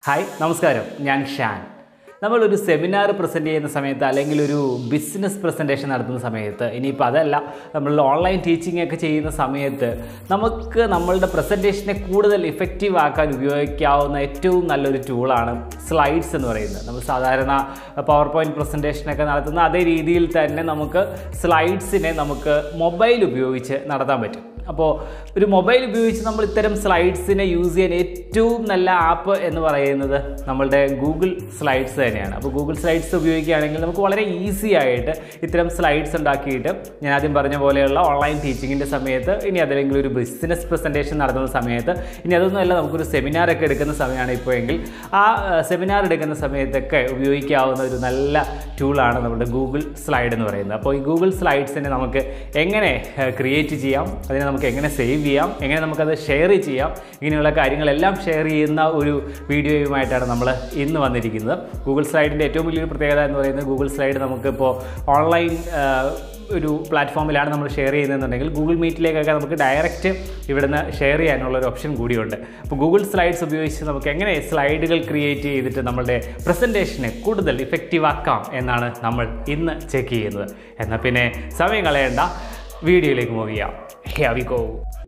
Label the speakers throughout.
Speaker 1: Hi നമസ്കാരം ഞാൻ ഷാൻ നമ്മളൊരു സെമിനാർ പ്രസൻറ്റ് ചെയ്യുന്ന സമയത്ത് അല്ലെങ്കിൽ ഒരു ബിസിനസ് പ്രസൻറ്റേഷൻ നടത്തുന്ന സമയത്ത് ഇനിയിപ്പോൾ അതല്ല നമ്മൾ ഓൺലൈൻ ടീച്ചിങ് ഒക്കെ ചെയ്യുന്ന സമയത്ത് നമുക്ക് നമ്മളുടെ പ്രസൻറ്റേഷനെ കൂടുതൽ ഇഫക്റ്റീവ് ആക്കാൻ ഉപയോഗിക്കാവുന്ന ഏറ്റവും നല്ലൊരു ടൂളാണ് സ്ലൈഡ്സ് എന്ന് പറയുന്നത് നമ്മൾ സാധാരണ പവർ പോയിൻറ്റ് പ്രസൻറ്റേഷനൊക്കെ നടത്തുന്ന അതേ രീതിയിൽ തന്നെ നമുക്ക് സ്ലൈഡ്സിനെ നമുക്ക് മൊബൈൽ ഉപയോഗിച്ച് നടത്താൻ പറ്റും അപ്പോൾ ഒരു മൊബൈൽ ഉപയോഗിച്ച് നമ്മൾ ഇത്തരം സ്ലൈഡ്സിനെ യൂസ് ചെയ്യാൻ ഏറ്റവും നല്ല ആപ്പ് എന്ന് പറയുന്നത് നമ്മളുടെ ഗൂഗിൾ സ്ലൈഡ്സ് തന്നെയാണ് അപ്പോൾ ഗൂഗിൾ സ്ലൈഡ്സ് ഉപയോഗിക്കുകയാണെങ്കിൽ നമുക്ക് വളരെ ഈസി ആയിട്ട് ഇത്തരം സ്ലൈഡ്സ് ഉണ്ടാക്കിയിട്ട് ഞാൻ ആദ്യം പറഞ്ഞ പോലെയുള്ള ഓൺലൈൻ ടീച്ചിങ്ങിൻ്റെ സമയത്ത് ഇനി അതല്ലെങ്കിൽ ഒരു ബിസിനസ് പ്രസൻറ്റേഷൻ നടത്തുന്ന സമയത്ത് ഇനി അതൊന്നുമല്ല നമുക്കൊരു സെമിനാറൊക്കെ എടുക്കുന്ന സമയമാണ് ഇപ്പോൾ എങ്കിൽ ആ സെമിനാർ എടുക്കുന്ന സമയത്തൊക്കെ ഉപയോഗിക്കാവുന്ന ഒരു നല്ല ടൂളാണ് നമ്മുടെ ഗൂഗിൾ സ്ലൈഡ് എന്ന് പറയുന്നത് അപ്പോൾ ഈ ഗൂഗിൾ സ്ലൈഡ്സിനെ നമുക്ക് എങ്ങനെ ക്രിയേറ്റ് ചെയ്യാം അതിനെ നമുക്ക് എങ്ങനെ സേവ് ചെയ്യാം എങ്ങനെ നമുക്കത് ഷെയർ ചെയ്യാം ഇങ്ങനെയുള്ള കാര്യങ്ങളെല്ലാം ഷെയർ ചെയ്യുന്ന ഒരു വീഡിയോയുമായിട്ടാണ് നമ്മൾ ഇന്ന് വന്നിരിക്കുന്നത് ഗൂഗിൾ സ്ലൈഡിൻ്റെ ഏറ്റവും വലിയൊരു പ്രത്യേകത എന്ന് പറയുന്നത് ഗൂഗിൾ സ്ലൈഡ് നമുക്കിപ്പോൾ ഓൺലൈൻ ഒരു പ്ലാറ്റ്ഫോമിലാണ് നമ്മൾ ഷെയർ ചെയ്യുന്നതെന്നുണ്ടെങ്കിൽ ഗൂഗിൾ മീറ്റിലേക്കൊക്കെ നമുക്ക് ഡയറക്റ്റ് ഇവിടുന്ന് ഷെയർ ചെയ്യാനുള്ള ഒരു ഓപ്ഷൻ കൂടിയുണ്ട് അപ്പോൾ ഗൂഗിൾ സ്ലൈഡ്സ് ഉപയോഗിച്ച് നമുക്ക് എങ്ങനെ സ്ലൈഡുകൾ ക്രിയേറ്റ് ചെയ്തിട്ട് നമ്മളുടെ പ്രസൻറ്റേഷനെ കൂടുതൽ ഇഫക്റ്റീവ് ആക്കാം എന്നാണ് നമ്മൾ ഇന്ന് ചെക്ക് ചെയ്യുന്നത് എന്നാൽ പിന്നെ സമയം കളയേണ്ട വീഡിയോയിലേക്ക് മൂവ് ചെയ്യാം Here we go.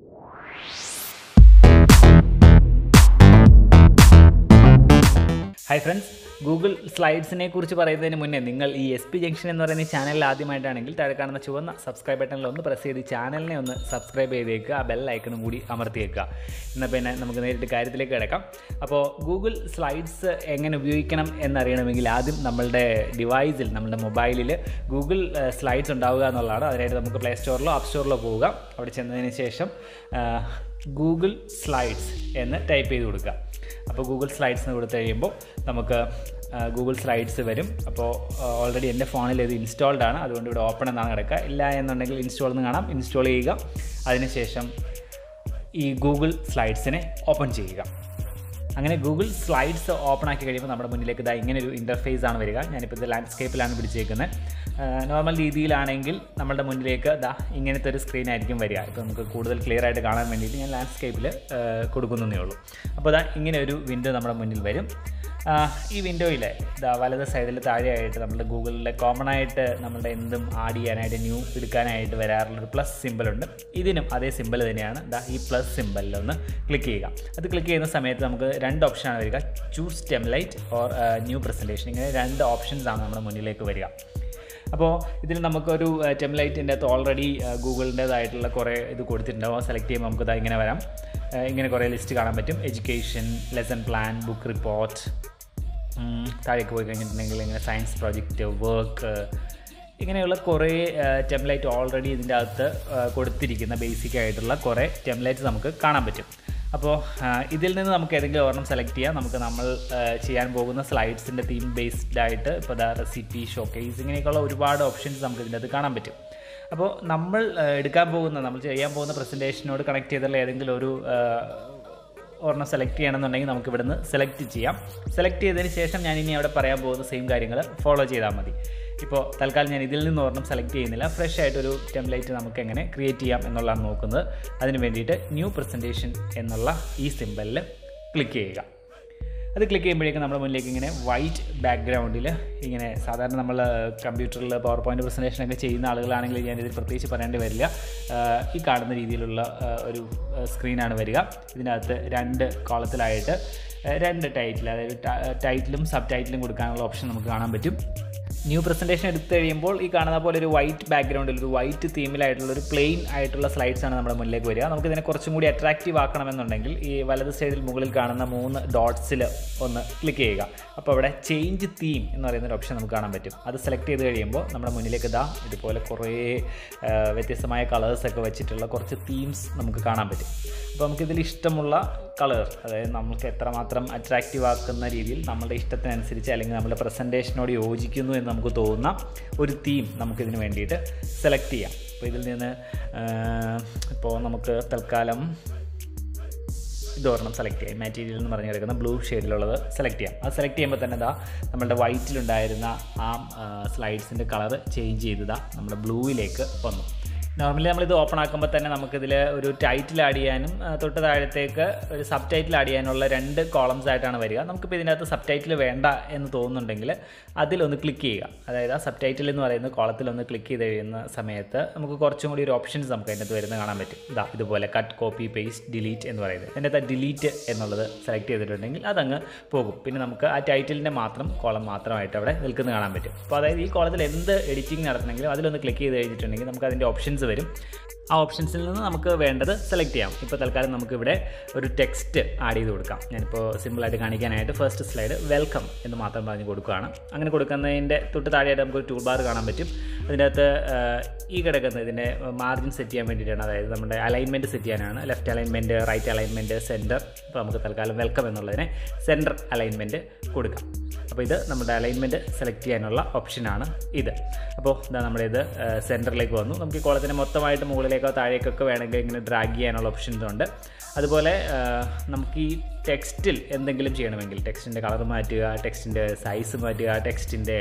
Speaker 1: Hi friends Google സ്ലൈഡ്സിനെ കുറിച്ച് പറയുന്നതിന് മുന്നേ നിങ്ങൾ ഈ എസ് പി ജംഗ്ഷൻ എന്ന് പറയുന്ന ഈ ചാനലിൽ ആദ്യമായിട്ടാണെങ്കിൽ താഴെ കാണുന്ന ചുവന്ന സബ്സ്ക്രൈബ് ബട്ടണിൽ ഒന്ന് പ്രസ് ചെയ്ത് ഈ ചാനലിനെ ഒന്ന് സബ്സ്ക്രൈബ് ചെയ്തേക്കുക ആ ബെൽ ഐക്കണും കൂടി അമർത്തിയേക്കുക എന്നാൽ പിന്നെ നമുക്ക് നേരിട്ട് കാര്യത്തിലേക്ക് കിടക്കാം അപ്പോൾ ഗൂഗിൾ സ്ലൈഡ്സ് എങ്ങനെ ഉപയോഗിക്കണം എന്നറിയണമെങ്കിൽ ആദ്യം നമ്മളുടെ ഡിവൈസിൽ നമ്മുടെ മൊബൈലിൽ ഗൂഗിൾ സ്ലൈഡ്സ് ഉണ്ടാവുക എന്നുള്ളതാണ് അതിനായിട്ട് നമുക്ക് പ്ലേ സ്റ്റോറിലോ ആപ്പ് സ്റ്റോറിലോ പോവുക അവിടെ ചെന്നതിന് ശേഷം ഗൂഗിൾ സ്ലൈഡ്സ് എന്ന് ടൈപ്പ് ചെയ്ത് കൊടുക്കുക അപ്പോൾ ഗൂഗിൾ സ്ലൈഡ്സ് എന്ന് കൊടുത്തു കഴിയുമ്പോൾ നമുക്ക് ഗൂഗിൾ സ്ലൈഡ്സ് വരും അപ്പോൾ ഓൾറെഡി എൻ്റെ ഫോണിൽ ഇത് ഇൻസ്റ്റാൾഡ് ആണ് അതുകൊണ്ട് ഇവിടെ ഓപ്പൺ എന്നാണ് കിടക്കുക ഇല്ല എന്നുണ്ടെങ്കിൽ ഇൻസ്റ്റാൾ എന്ന് കാണാം ഇൻസ്റ്റാൾ ചെയ്യുക അതിനുശേഷം ഈ ഗൂഗിൾ സ്ലൈഡ്സിനെ ഓപ്പൺ ചെയ്യുക അങ്ങനെ ഗൂഗിൾ സ്ലൈഡ്സ് ഓപ്പൺ ആക്കി കഴിയുമ്പോൾ നമ്മുടെ മുന്നിലേക്ക് ഇതാ ഇങ്ങനെ ഒരു ഇൻ്റർഫേസ് ആണ് വരിക ഞാനിപ്പോൾ ഇത് ലാൻഡ്സ്കേപ്പിലാണ് പിടിച്ചേക്കുന്നത് നോർമൽ രീതിയിലാണെങ്കിൽ നമ്മുടെ മുന്നിലേക്ക് ദാ ഇങ്ങനത്തെ ഒരു സ്ക്രീൻ ആയിരിക്കും വരിക ഇപ്പോൾ നമുക്ക് കൂടുതൽ ക്ലിയർ ആയിട്ട് കാണാൻ വേണ്ടിയിട്ട് ഞാൻ ലാൻഡ്സ്കേപ്പിൽ കൊടുക്കുന്നതേ ഉള്ളൂ അപ്പോൾ ദാ ഇങ്ങനെ ഒരു വിൻഡോ നമ്മുടെ മുന്നിൽ വരും ഈ വിൻഡോയിൽ ഇതാ വലത് സൈഡിൽ താഴെയായിട്ട് നമ്മുടെ ഗൂഗിളിലെ കോമൺ ആയിട്ട് നമ്മുടെ എന്തും ആഡ് ചെയ്യാനായിട്ട് ന്യൂ എടുക്കാനായിട്ട് വരാറുള്ളൊരു പ്ലസ് സിമ്പിളുണ്ട് ഇതിനും അതേ സിമ്പിൾ തന്നെയാണ് ഇതാ ഈ പ്ലസ് സിമ്പിളിലൊന്ന് ക്ലിക്ക് ചെയ്യുക അത് ക്ലിക്ക് ചെയ്യുന്ന സമയത്ത് നമുക്ക് രണ്ട് ഓപ്ഷനാണ് വരിക choose template or new presentation ഇങ്ങനെ രണ്ട് ഓപ്ഷൻസ് ആണ് നമ്മുടെ മുന്നിലേക്ക് വരിക അപ്പോൾ ഇതിൽ നമുക്കൊരു ടെംലൈറ്റിൻ്റെ അകത്ത് ഓൾറെഡി ഗൂഗിളിൻ്റേതായിട്ടുള്ള കുറേ ഇത് കൊടുത്തിട്ടുണ്ടാവും സെലക്ട് ചെയ്യുമ്പോൾ നമുക്ക് ഇങ്ങനെ വരാം ഇങ്ങനെ കുറേ ലിസ്റ്റ് കാണാൻ പറ്റും education lesson plan book report താഴേക്ക് പോയി കഴിഞ്ഞിട്ടുണ്ടെങ്കിൽ ഇങ്ങനെ സയൻസ് പ്രോജക്റ്റ് വർക്ക് ഇങ്ങനെയുള്ള കുറേ ടെംലൈറ്റ് ഓൾറെഡി ഇതിൻ്റെ അകത്ത് കൊടുത്തിരിക്കുന്ന ബേസിക് ആയിട്ടുള്ള കുറേ ടെംലൈറ്റ്സ് നമുക്ക് കാണാൻ പറ്റും അപ്പോൾ ഇതിൽ നിന്ന് നമുക്ക് ഏതെങ്കിലും ഒരെണ്ണം സെലക്ട് ചെയ്യാം നമുക്ക് നമ്മൾ ചെയ്യാൻ പോകുന്ന സ്ലൈഡ്സിൻ്റെ തീം ബേസ്ഡ് ആയിട്ട് ഇപ്പോൾ ദാ റെസിപ്പി ഷോക്കേസ് ഇങ്ങനെയൊക്കെയുള്ള ഒരുപാട് ഓപ്ഷൻസ് നമുക്ക് ഇതിൻ്റെ അകത്ത് കാണാൻ പറ്റും അപ്പോൾ നമ്മൾ എടുക്കാൻ പോകുന്ന നമ്മൾ ചെയ്യാൻ പോകുന്ന പ്രസൻറ്റേഷനോട് കണക്ട് ചെയ്തുള്ള ഏതെങ്കിലും ഒരു ഒരെണ്ണം സെലക്ട് ചെയ്യണമെന്നുണ്ടെങ്കിൽ നമുക്ക് ഇവിടുന്ന് സെലക്ട് ചെയ്യാം സെലക്ട് ചെയ്തതിന് ശേഷം ഞാൻ ഇനി അവിടെ പറയാൻ പോകുന്ന സെയിം കാര്യങ്ങൾ ഫോളോ ചെയ്താൽ മതി ഇപ്പോൾ തൽക്കാലം ഞാൻ ഇതിൽ നിന്ന് ഒരെണ്ണം സെലക്ട് ചെയ്യുന്നില്ല ഫ്രഷ് ആയിട്ടൊരു ടെംപ്ലേറ്റ് നമുക്ക് എങ്ങനെ ക്രിയേറ്റ് ചെയ്യാം എന്നുള്ളതാണ് നോക്കുന്നത് അതിന് വേണ്ടിയിട്ട് ന്യൂ പ്രസൻറ്റേഷൻ എന്നുള്ള ഈ സിമ്പലിൽ ക്ലിക്ക് ചെയ്യുക അത് ക്ലിക്ക് ചെയ്യുമ്പോഴേക്കും നമ്മുടെ മുന്നിലേക്ക് ഇങ്ങനെ വൈറ്റ് ബാക്ക്ഗ്രൗണ്ടിൽ ഇങ്ങനെ സാധാരണ നമ്മൾ കമ്പ്യൂട്ടറിൽ പവർ പോയിൻ്റ് പ്രസൻറ്റേഷനൊക്കെ ചെയ്യുന്ന ആളുകളാണെങ്കിൽ ഞാനിതിൽ പ്രത്യേകിച്ച് പറയേണ്ടി വരില്ല ഈ കാണുന്ന രീതിയിലുള്ള ഒരു സ്ക്രീനാണ് വരിക ഇതിനകത്ത് രണ്ട് കോളത്തിലായിട്ട് രണ്ട് ടൈറ്റിൽ അതായത് ടൈറ്റിലും സബ് ടൈറ്റിലും കൊടുക്കാനുള്ള ഓപ്ഷൻ നമുക്ക് കാണാൻ പറ്റും ന്യൂ പ്രസൻറ്റേഷൻ എടുത്തു കഴിയുമ്പോൾ ഈ കാണുന്ന പോലെ ഒരു വൈറ്റ് ബാക്ക്ഗ്രൗണ്ടിൽ ഒരു വൈറ്റ് തീമിലായിട്ടുള്ള ഒരു പ്ലെയിൻ ആയിട്ടുള്ള സ്ലൈഡ്സ് ആണ് നമ്മുടെ മുന്നിലേക്ക് വരിക നമുക്ക് ഇതിനെ കുറച്ചും കൂടി അട്രാക്റ്റീവ് ആക്കണമെന്നുണ്ടെങ്കിൽ ഈ വലത് സൈഡിൽ മുകളിൽ കാണുന്ന മൂന്ന് ഡോട്ട്സിൽ ഒന്ന് ക്ലിക്ക് ചെയ്യുക അപ്പോൾ അവിടെ ചേഞ്ച് തീം എന്ന് പറയുന്ന ഒരു ഓപ്ഷൻ നമുക്ക് കാണാൻ പറ്റും അത് സെലക്ട് ചെയ്ത് കഴിയുമ്പോൾ നമ്മുടെ മുന്നിലേക്ക് ഇതാ ഇതുപോലെ കുറേ വ്യത്യസ്തമായ കളേഴ്സൊക്കെ വെച്ചിട്ടുള്ള കുറച്ച് തീംസ് നമുക്ക് കാണാൻ പറ്റും അപ്പോൾ നമുക്കിതിൽ ഇഷ്ടമുള്ള കളർ അതായത് നമുക്ക് എത്രമാത്രം അട്രാക്റ്റീവ് ആക്കുന്ന രീതിയിൽ നമ്മുടെ ഇഷ്ടത്തിനനുസരിച്ച് അല്ലെങ്കിൽ നമ്മുടെ പ്രസൻറ്റേഷനോട് യോജിക്കുന്നു എന്ന് നമുക്ക് തോന്നുന്ന ഒരു തീം നമുക്കിതിന് വേണ്ടിയിട്ട് സെലക്ട് ചെയ്യാം അപ്പോൾ ഇതിൽ നിന്ന് ഇപ്പോൾ നമുക്ക് തൽക്കാലം ഇതൊരെണ്ണം സെലക്ട് ചെയ്യാം മാറ്റീരിയൽ എന്ന് പറഞ്ഞ് കിടക്കുന്ന ബ്ലൂ ഷെയ്ഡിലുള്ളത് സെലക്ട് ചെയ്യാം അത് സെലക്ട് ചെയ്യുമ്പോൾ തന്നെ ഇതാ നമ്മുടെ വൈറ്റിലുണ്ടായിരുന്ന ആ സ്ലൈഡ്സിൻ്റെ കളർ ചേഞ്ച് ചെയ്തതാ നമ്മുടെ ബ്ലൂവിലേക്ക് വന്നു നോർമലി നമ്മളിത് ഓപ്പൺ ആക്കുമ്പോൾ തന്നെ നമുക്കിതിൽ ഒരു ടൈറ്റിൽ ആഡ് ചെയ്യാനും ആ, തൊട്ട് താഴത്തേക്ക് ഒരു സബ് ടൈറ്റിൽ ആഡ് ചെയ്യാനുള്ള രണ്ട് കോളംസ് ആയിട്ടാണ് വരിക നമുക്കിപ്പോൾ ഇതിനകത്ത് സബ് ടൈറ്റിൽ വേണ്ട എന്ന് തോന്നുന്നുണ്ടെങ്കിൽ അതിലൊന്ന് ക്ലിക്ക് ചെയ്യുക അതായത് ആ സബ് ടൈറ്റിൽ എന്ന് പറയുന്ന കോളത്തിലൊന്ന് ക്ലിക്ക് ചെയ്ത് കഴിയുന്ന സമയത്ത് നമുക്ക് കുറച്ചും കൂടി ഒരു ഓപ്ഷൻസ് നമുക്ക് അതിനകത്ത് വരുന്നത് കാണാൻ പറ്റും ഇതാ ഇതുപോലെ കട്ട് കോപ്പി പേസ്റ്റ് ഡിലീറ്റ് എന്ന് പറയുന്നത് അതിനകത്ത് ഡിലീറ്റ് എന്നുള്ളത് സെലക്ട് ചെയ്തിട്ടുണ്ടെങ്കിൽ അതങ്ങ് പോകും പിന്നെ നമുക്ക് ആ ടൈറ്റിലിൻ്റെ മാത്രം കോളം മാത്രമായിട്ട് അവിടെ നിൽക്കുന്നത് കാണാൻ പറ്റും അപ്പോൾ അതായത് ഈ കോളത്തിൽ എന്ത് എഡിറ്റിംഗ് നടത്തണമെങ്കിലും അതിലൊന്ന് ക്ലിക്ക് ചെയ്ത് കഴിഞ്ഞിട്ടുണ്ടെങ്കിൽ നമുക്ക് അതിൻ്റെ ഓപ്ഷൻസ് വരും ആ ഓപ്ഷൻസിൽ നിന്ന് നമുക്ക് വേണ്ടത് സെലക്ട് ചെയ്യാം ഇപ്പോൾ തൽക്കാലം നമുക്കിവിടെ ഒരു ടെക്സ്റ്റ് ആഡ് ചെയ്ത് കൊടുക്കാം ഞാനിപ്പോൾ സിമ്പിളായിട്ട് കാണിക്കാനായിട്ട് ഫസ്റ്റ് സ്ലൈഡ് വെൽക്കം എന്ന് മാത്രം പറഞ്ഞ് കൊടുക്കുകയാണ് അങ്ങനെ കൊടുക്കുന്നതിൻ്റെ തൊട്ട് താഴെയായിട്ട് നമുക്കൊരു ടൂൾ ബാർ കാണാൻ പറ്റും അതിൻ്റെ അകത്ത് ആ, ഈ കിടക്കുന്ന ഇതിൻ്റെ മാർജിൻ സെറ്റ് ചെയ്യാൻ വേണ്ടിയിട്ടാണ് അതായത് നമ്മുടെ അലൈൻമെൻറ്റ് സെറ്റ് ചെയ്യാനാണ് left alignment right alignment centre അപ്പോൾ നമുക്ക് തൽക്കാലം വെൽക്കം എന്നുള്ളതിനെ സെൻറ്റർ അലൈൻമെൻറ്റ് കൊടുക്കാം അപ്പോൾ ഇത് നമ്മുടെ അലൈൻമെൻറ്റ് സെലക്ട് ചെയ്യാനുള്ള ഓപ്ഷനാണ് ഇത് അപ്പോൾ ഇതാ നമ്മുടെ ഇത് സെൻറ്ററിലേക്ക് വന്നു നമുക്ക് ഈ കോളത്തിനെ മൊത്തമായിട്ട് മുകളിലേക്കോ താഴേക്കൊക്കെ വേണമെങ്കിൽ ഇങ്ങനെ ഡ്രാഗ് ചെയ്യാനുള്ള ഓപ്ഷൻസ് ഉണ്ട് അതുപോലെ ആ, നമുക്ക് ഈ ടെക്സ്റ്റിൽ എന്തെങ്കിലും ചെയ്യണമെങ്കിൽ ടെക്സ്റ്റിൻ്റെ കളർ മാറ്റുക ടെക്സ്റ്റിൻ്റെ സൈസ് മാറ്റുക ടെക്സ്റ്റിൻ്റെ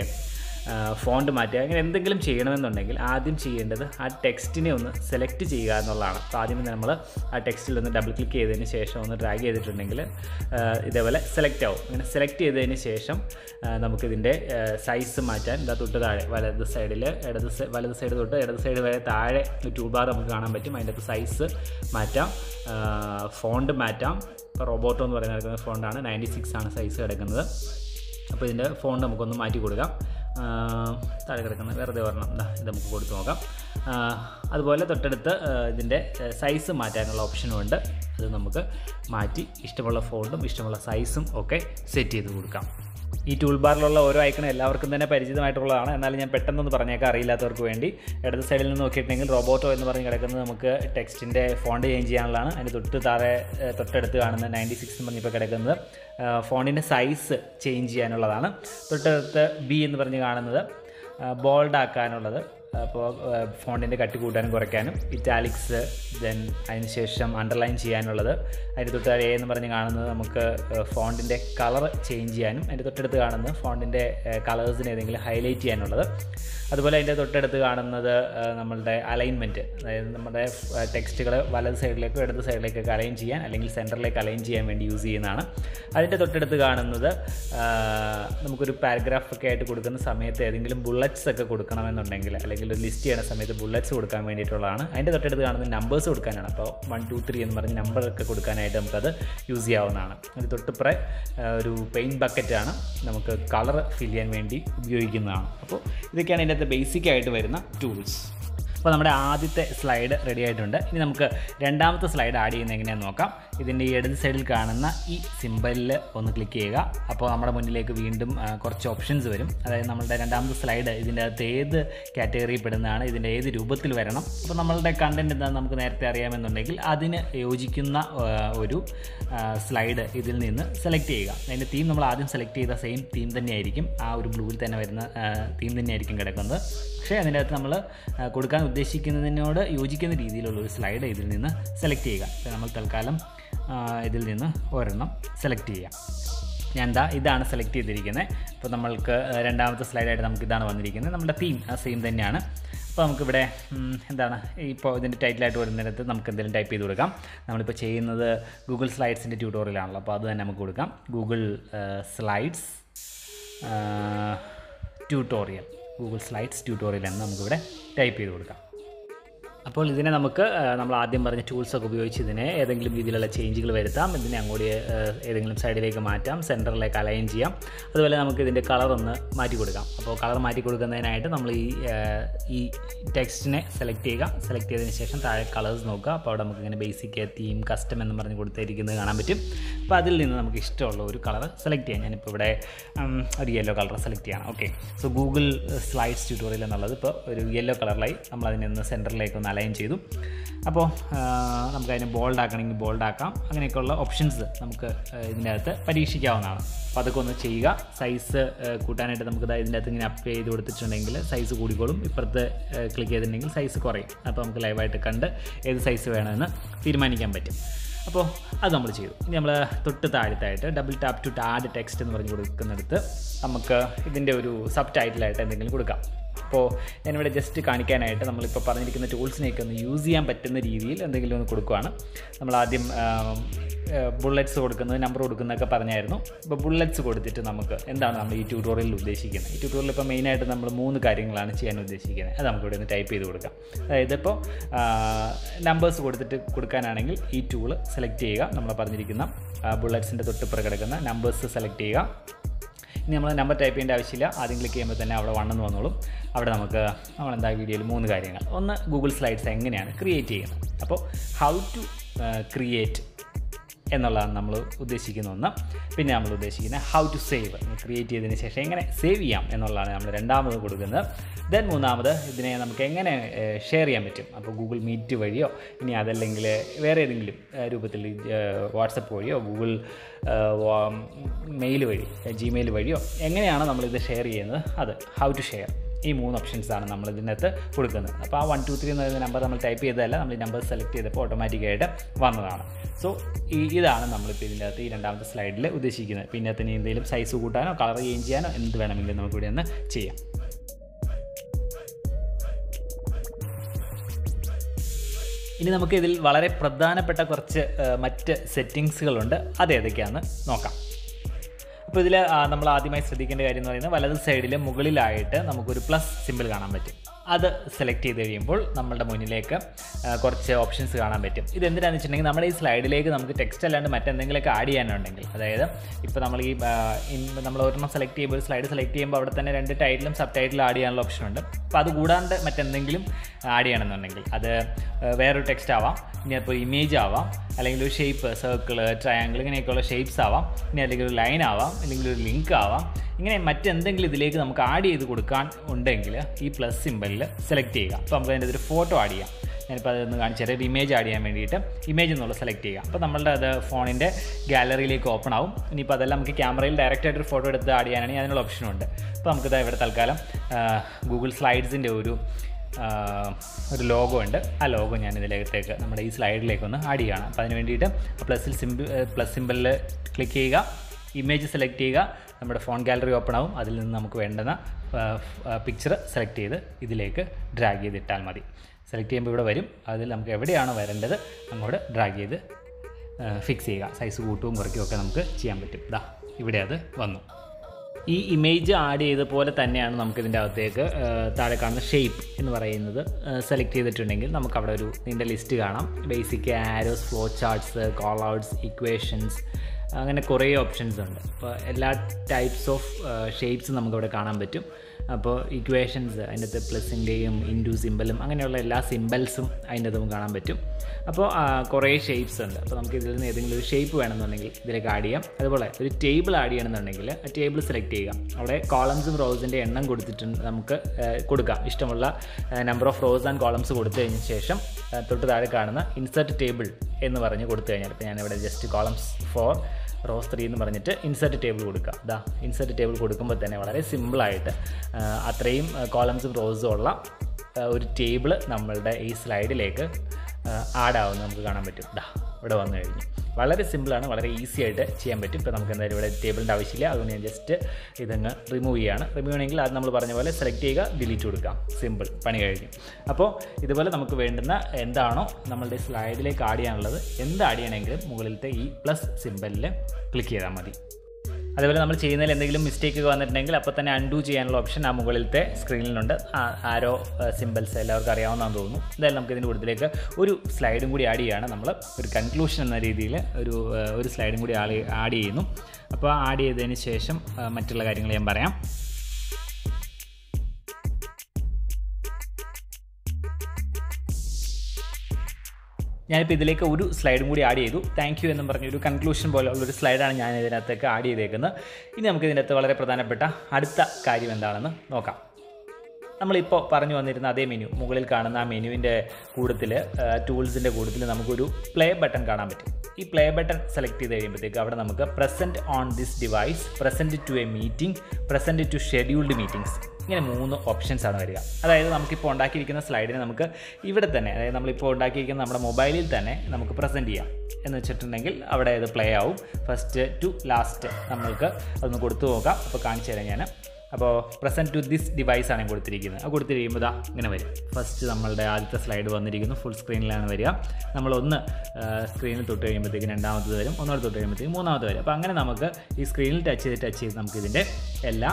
Speaker 1: ഫോണ്ട് മാറ്റുക അങ്ങനെ എന്തെങ്കിലും ചെയ്യണമെന്നുണ്ടെങ്കിൽ ആദ്യം ചെയ്യേണ്ടത് ആ ടെക്സ്റ്റിനെ ഒന്ന് സെലക്ട് ചെയ്യുക എന്നുള്ളതാണ് അപ്പോൾ ആദ്യം നമ്മൾ ആ ടെക്സ്റ്റിൽ ഒന്ന് ഡബിൾ ക്ലിക്ക് ചെയ്തതിന് ശേഷം ഒന്ന് ഡ്രാഗ് ചെയ്തിട്ടുണ്ടെങ്കിൽ ആ, ഇതേപോലെ സെലക്ട് ആവും അങ്ങനെ സെലക്ട് ചെയ്തതിന് ശേഷം ആ, നമുക്കിതിൻ്റെ സൈസ് മാറ്റാൻ ഇതാ തൊട്ട് താഴെ വലത് സൈഡിൽ ഇടത് സൈ- വലത് സൈഡ് തൊട്ട് ഇടത് സൈഡ് വരെ താഴെ ടൂൾ ബാർ നമുക്ക് കാണാൻ പറ്റും അതിൻ്റെ അകത്ത് സൈസ് മാറ്റാം ഫോണ്ട് മാറ്റാം റോബോട്ടോ എന്ന് പറയുന്ന കിടക്കുന്ന ഫോണ്ടാണ് നയൻറ്റി സിക്സ് ആണ് സൈസ് കിടക്കുന്നത് അപ്പോൾ ഇതിൻ്റെ ഫോൺ നമുക്കൊന്ന് മാറ്റി കൊടുക്കാം ആ, താഴെ കിടക്കുന്ന വെറുതെ ഒരെണ്ണം ദാ ഇത് നമുക്ക് കൊടുത്ത് നോക്കാം ആ, അതുപോലെ തൊട്ടടുത്ത് ആ, ഇതിൻ്റെ സൈസ് മാറ്റാനുള്ള ഓപ്ഷനും ഉണ്ട് അത് നമുക്ക് മാറ്റി ഇഷ്ടമുള്ള ഫോണ്ടും ഇഷ്ടമുള്ള സൈസും ഒക്കെ സെറ്റ് ചെയ്ത് കൊടുക്കാം ഈ ടൂൾ ബാറിലുള്ള ഓരോ ഐക്കണും എല്ലാവർക്കും തന്നെ പരിചിതമായിട്ടുള്ളതാണ് എന്നാലും ഞാൻ പെട്ടെന്നൊന്ന് പറഞ്ഞേക്കാം അറിയില്ലാത്തവർക്ക് വേണ്ടി ഇടത് സൈഡിൽ നിന്ന് നോക്കിയിട്ടുണ്ടെങ്കിൽ റോബോട്ടോ എന്ന് പറഞ്ഞ് കിടക്കുന്നത് നമുക്ക് ടെക്സ്റ്റിൻ്റെ ഫോണ്ട് ചേഞ്ച് ചെയ്യാനുള്ളതാണ് അതിന് തൊട്ട് താഴെ ഏഹ്, തൊട്ടടുത്ത് കാണുന്ന നയൻറ്റി സിക്സ് എന്ന് പറഞ്ഞിപ്പോൾ കിടക്കുന്നത് ഫോണിൻ്റെ സൈസ് ചേഞ്ച് ചെയ്യാനുള്ളതാണ് തൊട്ടടുത്ത് ബി എന്ന് പറഞ്ഞ് കാണുന്നത് ബോൾഡ് ആക്കാനുള്ളത് അപ്പോൾ ഫോണ്ടിൻ്റെ കട്ടി കൂട്ടാനും കുറയ്ക്കാനും ഇറ്റാലിക്സ് ദെൻ അതിനുശേഷം അണ്ടർലൈൻ ചെയ്യാനുള്ളത് അതിൻ്റെ തൊട്ട് താഴെ എ എന്ന് പറഞ്ഞ് കാണുന്നത് നമുക്ക് ഫോണ്ടിൻ്റെ കളർ ചേഞ്ച് ചെയ്യാനും അതിൻ്റെ തൊട്ടടുത്ത് കാണുന്നത് ഫോണ്ടിൻ്റെ കളേഴ്സിന് ഏതെങ്കിലും ഹൈലൈറ്റ് ചെയ്യാനുള്ളത് അതുപോലെ അതിൻ്റെ തൊട്ടടുത്ത് കാണുന്നത് ആ, നമ്മളുടെ അലൈൻമെൻറ്റ് അതായത് നമ്മുടെ ടെക്സ്റ്റുകൾ വലത് സൈഡിലേക്കോ ഇടത് സൈഡിലേക്കൊക്കെ അലൈൻ ചെയ്യാൻ അല്ലെങ്കിൽ സെൻറ്ററിലേക്ക് അലൈൻ ചെയ്യാൻ വേണ്ടി യൂസ് ചെയ്യുന്നതാണ് അതിൻ്റെ തൊട്ടടുത്ത് കാണുന്നത് ആ, നമുക്കൊരു പാരഗ്രാഫ് ഒക്കെ ആയിട്ട് കൊടുക്കുന്ന സമയത്ത് ഏതെങ്കിലും ബുള്ളറ്റ്സ് ഒക്കെ കൊടുക്കണമെന്നുണ്ടെങ്കിൽ അല്ലെങ്കിൽ ഒരു ലിസ്റ്റ് ചെയ്യുന്ന സമയത്ത് ബുള്ളറ്റ്സ് കൊടുക്കാൻ വേണ്ടിയിട്ടുള്ളതാണ് അതിൻ്റെ തൊട്ടടുത്ത് കാണുന്ന നമ്പേഴ്സ് കൊടുക്കാനാണ് അപ്പോൾ വൺ ടു ത്രീ എന്ന് പറഞ്ഞ് നമ്പറൊക്കെ കൊടുക്കാനായിട്ട് നമുക്കത് യൂസ് ചെയ്യാവുന്നതാണ് അതിന് തൊട്ടിപ്പുറേ ആ, ഒരു പെയിൻറ്റ് ബക്കറ്റാണ് നമുക്ക് കളർ ഫിൽ ചെയ്യാൻ വേണ്ടി ഉപയോഗിക്കുന്നതാണ് അപ്പോൾ ഇതൊക്കെയാണ് ഇതിൻ്റെ അകത്ത് ബേസിക് ആയിട്ട് വരുന്ന ടൂൾസ് അപ്പോൾ നമ്മുടെ ആദ്യത്തെ സ്ലൈഡ് റെഡി ആയിട്ടുണ്ട് ഇനി നമുക്ക് രണ്ടാമത്തെ സ്ലൈഡ് ആഡ് ചെയ്യുന്നത് എങ്ങനെയാണെന്ന് നോക്കാം ഇതിൻ്റെ ഈ ഇടത് സൈഡിൽ കാണുന്ന ഈ സിമ്പലിൽ ഒന്ന് ക്ലിക്ക് ചെയ്യുക അപ്പോൾ നമ്മുടെ മുന്നിലേക്ക് വീണ്ടും ആ, കുറച്ച് ഓപ്ഷൻസ് വരും അതായത് നമ്മളുടെ രണ്ടാമത്തെ സ്ലൈഡ് ഇതിൻ്റെ അകത്ത് ഏത് കാറ്റഗറിയിൽ പെടുന്നതാണ് ഇതിൻ്റെ ഏത് രൂപത്തിൽ വരണം അപ്പോൾ നമ്മളുടെ കണ്ടൻറ് എന്താണെന്ന് നമുക്ക് നേരത്തെ അറിയാമെന്നുണ്ടെങ്കിൽ അതിന് യോജിക്കുന്ന ആ, ഒരു സ്ലൈഡ് ഇതിൽ നിന്ന് സെലക്ട് ചെയ്യുക അതിൻ്റെ തീം നമ്മൾ ആദ്യം സെലക്ട് ചെയ്ത സെയിം തീം തന്നെയായിരിക്കും ആ ഒരു ബ്ലൂവിൽ തന്നെ വരുന്ന തീം തന്നെയായിരിക്കും കിടക്കുന്നത് പക്ഷേ അതിൻ്റെ അകത്ത് നമ്മൾ കൊടുക്കാൻ ഉദ്ദേശിക്കുന്നതിനോട് യോജിക്കുന്ന രീതിയിലുള്ള ഒരു സ്ലൈഡ് ഇതിൽ നിന്ന് സെലക്ട് ചെയ്യുക അപ്പോൾ നമ്മൾ തൽക്കാലം ആ, ഇതിൽ നിന്ന് ഒരെണ്ണം സെലക്ട് ചെയ്യാം ഞാൻ എന്താ ഇതാണ് സെലക്ട് ചെയ്തിരിക്കുന്നത് അപ്പോൾ നമ്മൾക്ക് ആ, രണ്ടാമത്തെ സ്ലൈഡായിട്ട് നമുക്ക് ഇതാണ് വന്നിരിക്കുന്നത് നമ്മുടെ തീം ആ സെയിം തന്നെയാണ് അപ്പോൾ നമുക്കിവിടെ ഉം, എന്താണ് ഇപ്പോൾ ഇതിൻ്റെ ടൈറ്റിലായിട്ട് വരുന്നിടത്ത് നമുക്ക് എന്തെങ്കിലും ടൈപ്പ് ചെയ്ത് കൊടുക്കാം നമ്മളിപ്പോൾ ചെയ്യുന്നത് ഗൂഗിൾ സ്ലൈഡ്സിൻ്റെ ട്യൂട്ടോറിയലാണല്ലോ അപ്പോൾ അത് തന്നെ നമുക്ക് കൊടുക്കാം Google slides tutorial Google slides tutorial എന്ന് നമുക്കിവിടെ ടൈപ്പ് ചെയ്ത് കൊടുക്കാം അപ്പോൾ ഇതിനെ നമുക്ക് ആ, നമ്മൾ ആദ്യം പറഞ്ഞ ടൂൾസൊക്കെ ഉപയോഗിച്ച് ഇതിനെ ഏതെങ്കിലും രീതിയിലുള്ള ചേഞ്ചുകൾ വരുത്താം ഇതിനെ അങ്ങോട്ട് ആ, ഏതെങ്കിലും സൈഡിലേക്ക് മാറ്റാം സെൻറ്ററിലേക്ക് അലൈൻ ചെയ്യാം അതുപോലെ നമുക്ക് ഇതിൻ്റെ കളർ ഒന്ന് മാറ്റി കൊടുക്കാം അപ്പോൾ കളർ മാറ്റി കൊടുക്കുന്നതിനായിട്ട് നമ്മൾ ഈ ആ, ഈ ടെക്സ്റ്റിനെ സെലക്ട് ചെയ്യുക സെലക്ട് ചെയ്തതിന് ശേഷം താഴെ കളേഴ്സ് നോക്കുക അപ്പോൾ അവിടെ നമുക്ക് ഇങ്ങനെ ബേസിക് തീം കസ്റ്റം എന്ന് പറഞ്ഞ് കൊടുത്തിരിക്കുന്നത് കാണാൻ പറ്റും അപ്പോൾ അതിൽ നിന്ന് നമുക്ക് ഇഷ്ടമുള്ള ഒരു കളർ സെലക്ട് ചെയ്യാം ഞാനിപ്പോൾ ഇവിടെ ഉം, ഒരു യെല്ലോ കളർ സെലക്ട് ചെയ്യണം okay so Google slides tutorial എന്നുള്ളത് ഇപ്പോൾ ഒരു യെല്ലോ കളറിലായി നമ്മൾ അതിനെ ഒന്ന് സെൻറ്ററിലേക്ക് ഒന്ന് അലൈൻ ചെയ്തു അപ്പോൾ ആ, നമുക്ക് അതിനെ ബോൾഡ് ആക്കണമെങ്കിൽ ബോൾഡ് ആക്കാം അങ്ങനെയൊക്കെയുള്ള ഓപ്ഷൻസ് നമുക്ക് ആ, ഇതിനകത്ത് പരീക്ഷിക്കാവുന്നതാണ് അപ്പോൾ അതൊക്കെ ഒന്ന് ചെയ്യുക സൈസ് കൂട്ടാനായിട്ട് നമുക്ക് ദാ ഇതിൻ്റെ അകത്ത് ഇങ്ങനെ അപ്പ് ചെയ്ത് കൊടുത്തിട്ടുണ്ടെങ്കിൽ സൈസ് കൂടിക്കോളും ഇപ്പുറത്ത് ക്ലിക്ക് ചെയ്തിട്ടുണ്ടെങ്കിൽ സൈസ് കുറയും അപ്പോൾ നമുക്ക് ലൈവായിട്ട് കണ്ട് ഏത് സൈസ് വേണമെന്ന് തീരുമാനിക്കാൻ പറ്റും അപ്പോൾ അത് നമ്മൾ ചെയ്തു ഇനി നമ്മൾ തൊട്ട് താഴത്തായിട്ട് double tap to add text എന്ന് പറഞ്ഞ് കൊടുക്കുന്നിടത്ത് നമുക്ക് ഇതിൻ്റെ ഒരു സബ് ടൈറ്റിലായിട്ട് എന്തെങ്കിലും കൊടുക്കാം അപ്പോൾ ഞാനിവിടെ ജസ്റ്റ് കാണിക്കാനായിട്ട് നമ്മളിപ്പോൾ പറഞ്ഞിരിക്കുന്ന ടൂൾസിനെയൊക്കെ ഒന്ന് യൂസ് ചെയ്യാൻ പറ്റുന്ന രീതിയിൽ എന്തെങ്കിലും ഒന്ന് കൊടുക്കുകയാണ് നമ്മൾ ആദ്യം ബുള്ളറ്റ്സ് കൊടുക്കുന്നത് നമ്പർ കൊടുക്കുന്നതൊക്കെ പറഞ്ഞായിരുന്നു ഇപ്പോൾ ബുള്ളറ്റ്സ് കൊടുത്തിട്ട് നമുക്ക് എന്താണ് നമ്മൾ ഈ ട്യൂട്ടോറിയലിൽ ഉദ്ദേശിക്കുന്നത് ഈ ട്യൂട്ടോറിയൽ ഇപ്പോൾ മെയിനായിട്ട് നമ്മൾ മൂന്ന് കാര്യങ്ങളാണ് ചെയ്യാൻ ഉദ്ദേശിക്കുന്നത് അത് നമുക്ക് ഇവിടെ നിന്ന് ടൈപ്പ് ചെയ്ത് കൊടുക്കാം അതായത് ഇപ്പോൾ നമ്പേഴ്സ് കൊടുത്തിട്ട് കൊടുക്കാനാണെങ്കിൽ ഈ ടൂള് സെലക്ട് ചെയ്യുക നമ്മൾ പറഞ്ഞിരിക്കുന്ന ബുള്ളറ്റ്സിൻ്റെ തൊട്ടിപ്പുറ കിടക്കുന്ന നമ്പേഴ്സ് സെലക്ട് ചെയ്യുക ഇനി നമ്മൾ നമ്പർ ടൈപ്പ് ചെയ്യേണ്ട ആവശ്യമില്ല ആദ്യം ക്ലിക്ക് ചെയ്യുമ്പോൾ തന്നെ അവിടെ വണ്ണെന്ന് വന്നോളും അവിടെ നമുക്ക് നമ്മളെന്താ വീഡിയോയിൽ മൂന്ന് കാര്യങ്ങൾ ഒന്ന് ഗൂഗിൾ സ്ലൈഡ്സ് എങ്ങനെയാണ് ക്രിയേറ്റ് ചെയ്യുന്നത് അപ്പോൾ ഹൗ ടു ക്രിയേറ്റ് എന്നുള്ളതാണ് നമ്മൾ ഉദ്ദേശിക്കുന്ന ഒന്ന് പിന്നെ നമ്മൾ ഉദ്ദേശിക്കുന്നത് ഹൗ ടു സേവ് ക്രിയേറ്റ് ചെയ്തതിന് ശേഷം എങ്ങനെ സേവ് ചെയ്യാം എന്നുള്ളതാണ് നമ്മൾ രണ്ടാമത് കൊടുക്കുന്നത് ദെൻ മൂന്നാമത് ഇതിനെ നമുക്ക് എങ്ങനെ ഷെയർ ചെയ്യാൻ പറ്റും അപ്പോൾ ഗൂഗിൾ മീറ്റ് വഴിയോ ഇനി അതല്ലെങ്കിൽ വേറെ ഏതെങ്കിലും രൂപത്തിൽ വാട്സപ്പ് വഴിയോ ഗൂഗിൾ മെയിൽ വഴി ജിമെയിൽ വഴിയോ എങ്ങനെയാണ് നമ്മളിത് ഷെയർ ചെയ്യുന്നത് അത് ഹൗ ടു ഷെയർ ഈ മൂന്ന് ഓപ്ഷൻസാണ് നമ്മൾ ഇതിനകത്ത് കൊടുക്കുന്നത് അപ്പോൾ ആ വൺ ടു ത്രീ എന്ന് പറയുന്ന നമ്പർ നമ്മൾ ടൈപ്പ് ചെയ്തതല്ല നമ്മൾ ഈ നമ്പർ സെലക്ട് ചെയ്തപ്പോൾ ഓട്ടോമാറ്റിക്കായിട്ട് വന്നതാണ് സോ ഈ ഇതാണ് നമ്മളിപ്പോൾ ഇതിൻ്റെ അകത്ത് ഈ രണ്ടാമത്തെ സ്ലൈഡിൽ ഉദ്ദേശിക്കുന്നത് പിന്നെ അതിന് എന്തെങ്കിലും സൈസ് കൂട്ടാനോ കളർ ചേഞ്ച് ചെയ്യാനോ എന്ത് വേണമെങ്കിലും നമുക്ക് ഇവിടെ ഒന്ന് ചെയ്യാം ഇനി നമുക്ക് ഇതിൽ വളരെ പ്രധാനപ്പെട്ട കുറച്ച് മറ്റ് സെറ്റിങ്സുകളുണ്ട് അത് ഏതൊക്കെയാണെന്ന് നോക്കാം അപ്പോൾ ഇതിൽ നമ്മൾ ആദ്യമായി ശ്രദ്ധിക്കേണ്ട കാര്യം എന്ന് പറയുന്നത് വലത് സൈഡിൽ മുകളിലായിട്ട് നമുക്കൊരു പ്ലസ് സിമ്പിൾ കാണാൻ പറ്റും അത് സെലക്ട് ചെയ്ത് കഴിയുമ്പോൾ നമ്മളുടെ മുന്നിലേക്ക് കുറച്ച് ഓപ്ഷൻസ് കാണാൻ പറ്റും ഇത് എന്തിനാണെന്ന് വെച്ചിട്ടുണ്ടെങ്കിൽ നമ്മുടെ ഈ സ്ലൈഡിലേക്ക് നമുക്ക് ടെക്സ്റ്റ് അല്ലാണ്ട് മറ്റെന്തെങ്കിലുമൊക്കെ ആഡ് ചെയ്യാനുണ്ടെങ്കിൽ അതായത് ഇപ്പോൾ നമ്മൾ ഈ നമ്മൾ ഒരെണ്ണം സെലക്ട് ചെയ്യുമ്പോൾ ഒരു സ്ലൈഡ് സെലക്ട് ചെയ്യുമ്പോൾ അവിടെ തന്നെ രണ്ട് ടൈറ്റിലും സബ് ടൈറ്റിലും ആഡ് ചെയ്യാനുള്ള ഓപ്ഷൻ ഉണ്ട് അപ്പോൾ അത് കൂടാണ്ട് മറ്റെന്തെങ്കിലും ആഡ് ചെയ്യണമെന്നുണ്ടെങ്കിൽ അത് വേറൊരു ടെക്സ്റ്റ് ആവാം ഇനി അപ്പോൾ ഇമേജ് ആവാം അല്ലെങ്കിൽ ഒരു ഷേപ്പ് സർക്കിൾ ട്രയാങ്കിൾ ഇങ്ങനെയൊക്കെയുള്ള ഷേപ്സ് ആവാം ഇനി അല്ലെങ്കിൽ ഒരു ലൈൻ ആവാം അല്ലെങ്കിൽ ഒരു ലിങ്ക് ആവാം ഇങ്ങനെ മറ്റെന്തെങ്കിലും ഇതിലേക്ക് നമുക്ക് ആഡ് ചെയ്ത് കൊടുക്കാൻ ഉണ്ടെങ്കിൽ ഈ പ്ലസ് സിമ്പലിൽ സെലക്ട് ചെയ്യുക അപ്പോൾ നമുക്ക് അതിൻ്റെ ഒരു ഫോട്ടോ ആഡ് ചെയ്യാം ഞാനിപ്പോൾ അതൊന്ന് കാണിച്ചാൽ ഒരു ഇമേജ് ആഡ് ചെയ്യാൻ വേണ്ടിയിട്ട് ഇമേജ് എന്നുള്ള സെലക്ട് ചെയ്യുക അപ്പോൾ നമ്മളുടെ അത് ഫോണിൻ്റെ ഗാലറിയിലേക്ക് ഓപ്പൺ ആവും ഇനിയിപ്പോൾ അതെല്ലാം നമുക്ക് ക്യാമറയിൽ ഡയറക്റ്റ് ആയിട്ട് ഒരു ഫോട്ടോ എടുത്ത് ആഡ് ചെയ്യാനാണെങ്കിൽ അതിനുള്ള ഓപ്ഷനുണ്ട് അപ്പോൾ നമുക്കിത് ഇവിടെ തൽക്കാലം ഗൂഗിൾ സ്ലൈഡ്സിൻ്റെ ഒരു ഒരു ലോഗോ ഉണ്ട് ആ ലോഗോ ഞാൻ ഇതിലേക്ക് നമ്മുടെ ഈ സ്ലൈഡിലേക്ക് ഒന്ന് ആഡ് ചെയ്യണം അപ്പോൾ അതിന് വേണ്ടിയിട്ട് പ്ലസിൽ സിമ്പിൾ പ്ലസ് സിമ്പിളിൽ ക്ലിക്ക് ചെയ്യുക ഇമേജ് സെലക്ട് ചെയ്യുക നമ്മുടെ ഫോൺ ഗാലറി ഓപ്പൺ ആവും അതിൽ നിന്ന് നമുക്ക് വേണ്ടുന്ന പിക്ചർ സെലക്ട് ചെയ്ത് ഇതിലേക്ക് ഡ്രാഗ് ചെയ്തിട്ടാൽ മതി സെലക്ട് ചെയ്യുമ്പോൾ ഇവിടെ വരും അതിൽ നമുക്ക് എവിടെയാണോ വരേണ്ടത് അങ്ങോട്ട് ഡ്രാഗ് ചെയ്ത് ഫിക്സ് ചെയ്യുക സൈസ് കൂട്ടുകയും കുറയ്ക്കുകയും ഒക്കെ നമുക്ക് ചെയ്യാൻ പറ്റും ഇതാ ഇവിടെ അത് വന്നു ഈ ഇമേജ് ആഡ് ചെയ്ത പോലെ തന്നെയാണ് നമുക്ക് ഇതിൻ്റെ അകത്തേക്ക് താഴെ കാണുന്ന ഷേപ്പ് എന്ന് പറയുന്നത് സെലക്ട് ചെയ്തിട്ടുണ്ടെങ്കിൽ നമുക്ക് അവിടെ ഒരു നീണ്ട ലിസ്റ്റ് കാണാം basic arrows flow charts callouts equations അങ്ങനെ കുറേ ഓപ്ഷൻസ് ഉണ്ട് അപ്പോൾ എല്ലാ ടൈപ്സ് ഓഫ് ഷേപ്സ് നമുക്കവിടെ കാണാൻ പറ്റും അപ്പോൾ ഇക്വേഷൻസ് അതിൻ്റെ അകത്ത് പ്ലസിൻ്റെയും ഇൻഡു സിമ്പലും അങ്ങനെയുള്ള എല്ലാ സിമ്പൽസും അതിൻ്റെ അകത്തും കാണാൻ പറ്റും അപ്പോൾ കുറേ ഷേപ്സ് ഉണ്ട് അപ്പോൾ നമുക്ക് ഇതിൽ നിന്ന് ഏതെങ്കിലും ഒരു ഷേപ്പ് വേണമെന്നുണ്ടെങ്കിൽ ഇതിലേക്ക് ആഡ് ചെയ്യാം അതുപോലെ ഒരു ടേബിൾ ആഡ് ചെയ്യണമെന്നുണ്ടെങ്കിൽ ആ ടേബിൾ സെലക്ട് ചെയ്യുക അവിടെ കോളംസും റോസിൻ്റെ എണ്ണം കൊടുത്തിട്ട് നമുക്ക് കൊടുക്കാം ഇഷ്ടമുള്ള number of rows and columns കൊടുത്തു കഴിഞ്ഞ ശേഷം തൊട്ട് താഴെ കാണുന്ന ഇൻസെർട്ട് ടേബിൾ എന്ന് പറഞ്ഞ് കൊടുത്തു കഴിഞ്ഞാൽ ഇപ്പോൾ ഞാനിവിടെ just columns four rows three എന്ന് പറഞ്ഞിട്ട് ഇൻസെർട്ട് ടേബിൾ കൊടുക്കുക ഇതാ ഇൻസെർട്ട് ടേബിൾ കൊടുക്കുമ്പോൾ തന്നെ വളരെ സിമ്പിളായിട്ട് അത്രയും കോളംസും റോസും ഉള്ള ഒരു ടേബിൾ നമ്മളുടെ ഈ സ്ലൈഡിലേക്ക് ആഡ് ആവുന്നത് നമുക്ക് കാണാൻ പറ്റും ഇതാ ഇവിടെ വന്നു കഴിഞ്ഞു വളരെ സിമ്പിളാണ് വളരെ ഈസി ആയിട്ട് ചെയ്യാൻ പറ്റും ഇപ്പോൾ നമുക്ക് എന്തായാലും ഇവിടെ ടേബിളിൻ്റെ ആവശ്യമില്ല അതുകൊണ്ട് ഞാൻ ജസ്റ്റ് ഇതങ്ങ് റിമൂവ് ചെയ്യുകയാണ് റിമൂവ് ചെയ്യണമെങ്കിൽ അത് നമ്മൾ പറഞ്ഞ പോലെ സെലക്ട് ചെയ്യുക ഡിലീറ്റ് കൊടുക്കാം സിമ്പിൾ പണി കഴിഞ്ഞു അപ്പോൾ ഇതുപോലെ നമുക്ക് വേണ്ടുന്ന എന്താണോ നമ്മളുടെ സ്ലൈഡിലേക്ക് ആഡ് ചെയ്യാനുള്ളത് എന്ത് ആഡ് ചെയ്യണമെങ്കിലും മുകളിലത്തെ ഈ പ്ലസ് സിമ്പിളിൽ ക്ലിക്ക് ചെയ്താൽ മതി അതേപോലെ നമ്മൾ ചെയ്യുന്നതിൽ എന്തെങ്കിലും മിസ്റ്റേക്ക് വന്നിട്ടുണ്ടെങ്കിൽ അപ്പോൾ തന്നെ അൺഡു ചെയ്യാനുള്ള ഓപ്ഷൻ ആ മുകളിലത്തെ സ്ക്രീനിലുണ്ട് ആരോ സിമ്പിൾസ് എല്ലാവർക്കും അറിയാവുന്നതാണെന്ന് തോന്നുന്നു എന്തായാലും നമുക്ക് ഇതിൻ്റെ കൂടുതലേക്ക് ഒരു സ്ലൈഡും കൂടി ആഡ് ചെയ്യുകയാണ് നമ്മൾ ഒരു കൺക്ലൂഷൻ എന്ന രീതിയിൽ ഒരു ഒരു സ്ലൈഡും കൂടി ആഡ് ചെയ്യുന്നു അപ്പോൾ ആഡ് ചെയ്തതിന് ശേഷം മറ്റുള്ള കാര്യങ്ങൾ ഞാൻ പറയാം ഞാനിപ്പോൾ ഇതിലേക്ക് ഒരു സ്ലൈഡും കൂടി ആഡ് ചെയ്തു താങ്ക് യു എന്നും പറഞ്ഞ ഒരു കൺക്ലൂഷൻ പോലെയുള്ള ഒരു സ്ലൈഡാണ് ഞാൻ ഇതിനകത്തേക്ക് ആഡ് ചെയ്തേക്കുന്നത് ഇനി നമുക്ക് ഇതിനകത്ത് വളരെ പ്രധാനപ്പെട്ട അടുത്ത കാര്യം എന്താണെന്ന് നോക്കാം നമ്മളിപ്പോൾ പറഞ്ഞു വന്നിരുന്ന അതേ മെനു മുകളിൽ കാണുന്ന ആ മെനുവിൻ്റെ കൂട്ടത്തിൽ ടൂൾസിൻ്റെ കൂട്ടത്തിൽ നമുക്കൊരു പ്ലേ ബട്ടൺ കാണാൻ പറ്റും ഈ പ്ലേ ബട്ടൺ സെലക്ട് ചെയ്ത് കഴിയുമ്പോഴത്തേക്ക് അവിടെ നമുക്ക് present on this device present to a meeting present to scheduled meetings ഇങ്ങനെ മൂന്ന് ഓപ്ഷൻസ് ആണ് വരിക അതായത് നമുക്കിപ്പോൾ ഉണ്ടാക്കിയിരിക്കുന്ന സ്ലൈഡിനെ നമുക്ക് ഇവിടെ തന്നെ അതായത് നമ്മളിപ്പോൾ ഉണ്ടാക്കിയിരിക്കുന്ന നമ്മുടെ മൊബൈലിൽ തന്നെ നമുക്ക് പ്രസൻറ്റ് ചെയ്യാം എന്ന് വെച്ചിട്ടുണ്ടെങ്കിൽ അവിടെ അത് പ്ലേ ആവും ഫസ്റ്റ് ടു ലാസ്റ്റ് നമ്മൾക്ക് അതൊന്ന് കൊടുത്തു നോക്കാം അപ്പോൾ കാണിച്ചു തരാം ഞാൻ അപ്പോൾ പ്രസൻറ്റ് ടു ദിസ് ഡിവൈസ് ആണ് കൊടുത്തിരിക്കുന്നത് അത് കൊടുത്തിരിക്കുമ്പോൾ ഇതാ ഇങ്ങനെ വരും ഫസ്റ്റ് നമ്മളുടെ ആദ്യത്തെ സ്ലൈഡ് വന്നിരിക്കുന്നു ഫുൾ സ്ക്രീനിലാണ് വരിക നമ്മളൊന്ന് സ്ക്രീനിൽ തൊട്ട് കഴിയുമ്പോഴത്തേക്ക് രണ്ടാമത്തത് വരും ഒന്നോട് തൊട്ട് കഴിയുമ്പോഴത്തേക്ക് മൂന്നാമത് വരും അപ്പോൾ അങ്ങനെ നമുക്ക് ഈ സ്ക്രീനിൽ ടച്ച് ചെയ്ത് ടച്ച് ചെയ്ത് നമുക്ക് ഇതിൻ്റെ എല്ലാ